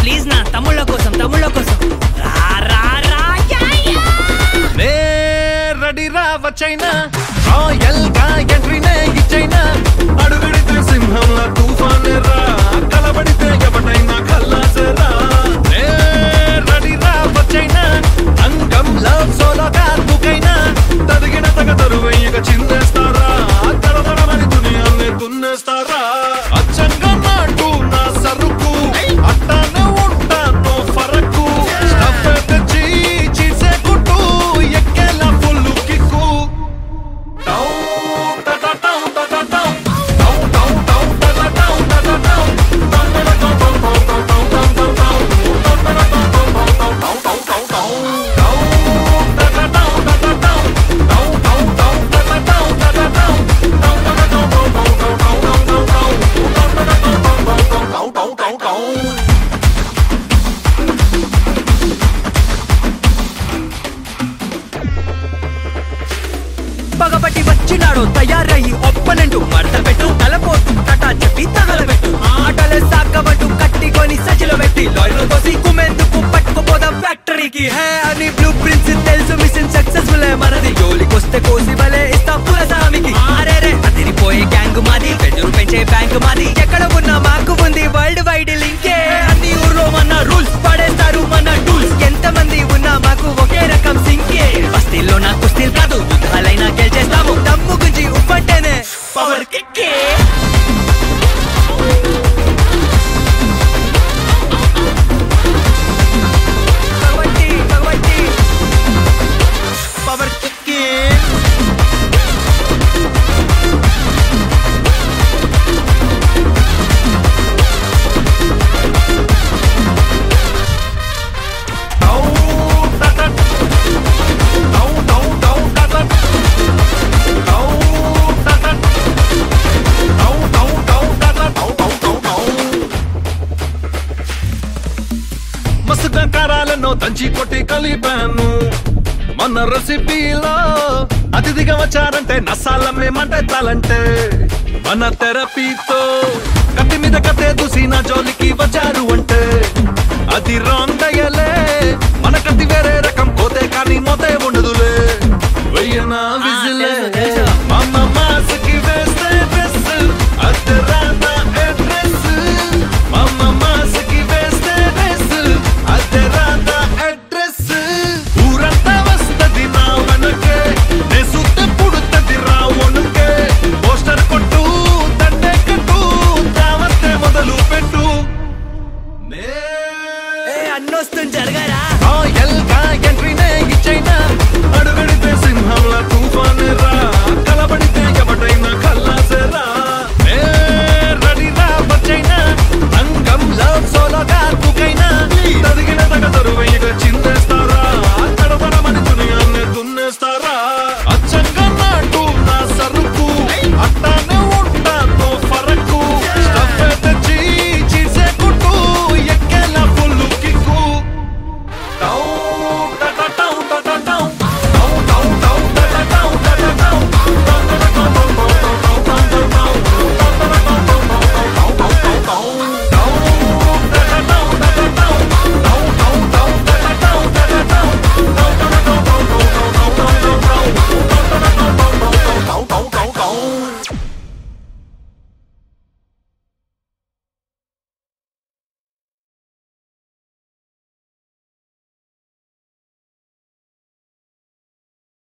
Please నా తమ్ముళ్ళ కోసం తమ్ముళ్ళ కోసం రా రా రా యా, యా. నే రెడీ రా వచ్చైనా రాయల్ గా ఎంట్రీనే ఇచ్చైనా అడుగడితే సింహంలా తుఫానే రా కలబడితే ఎవడైనా కల్లాసరా నే రెడీ రా వచ్చైనా అంగం లవ్ సోలోగా తుకైనా తదిగిన తగ తరువయ్యక చిందేస్తారా తడతడమని దునియాన్ని దున్నేస్తారా అచ్చంగా నాటు నా సరుకు అట్టానే ఉంటాను ఫరకు స్టఫ్ తెచ్చి చీసే కుట్టు ఎక్కేలా ఫుల్ కిక్కు టౌ టట టౌ టట టౌ టౌ టౌ టౌ టట టౌ టట టౌ టౌ టట టౌ టౌ టౌ టౌ టౌ టౌ టౌ టౌ టౌ టట టౌ టౌ టౌ టౌ టౌ టౌ టౌ టౌ టట టౌ టట టౌ టౌ టౌ టౌ టట టౌ టట టౌ టౌ టట టౌ టౌ టౌ టౌ టౌ టౌ టౌ టౌ టౌ టట టౌ టౌ టౌ టౌ టౌ టౌ టౌ పగబట్టి వచ్చినాడు తయారయ్యి ఒప్పనంటూ మడత పెట్టు తలపోతు టటా చెప్పి తగలబెట్టు ఆటలే సాగబట్టు కట్టికొని సజిలో పెట్టి లాయర్ తోసి కుమెందుకు పట్టుకుపోదాం ఫ్యాక్టరీకి హే అని బ్లూ ప్రింట్స్ తెలుసు మిషన్ సక్సెస్ఫుల్ మనది జోలికొస్తే కోసి బలే ఇస్తా పురసామికి అరే రే అదిరిపోయే గ్యాంగ్ మాది పెద్దరు పెంచే బ్యాంక్ మాది ఎక్కడ ఉన్నా మాకు ఉంది వరల్డ్ వైడ్ లింకే అన్ని ఊర్లో మన రూల్స్ పడేస్తారు మన టూల్స్ ఎంత మంది ఉన్నా మాకు ఒకే రకం సింకే బస్తీల్లో నా కుస్తీలు కాదు యుద్ధాలైనా గెలిచేస్తాము దమ్ము గుంజి ఉప్పంటేనే పవర్ కిక్కే కబడ్డీ కబడ్డీ పవర్ కిక్కే టౌ టట టౌ టౌ టౌ టట టౌ టట టౌ టౌ టౌ టట టౌ టౌ టౌ టౌ మస్తుగా కారాలను దంచి కొట్టి కలిపాను మన రెసిపీలో అతిథిగా వచ్చారంటే నసాలమ్మేమంటే తాలంటే మన థెరపీతో కత్తి మీద కత్తే దూసి నా జోలికి వచ్చారు అంటే అది రాంగ్ దయలే మన కత్తి వేరే రకం పోతే కానీ మోతే ఉండ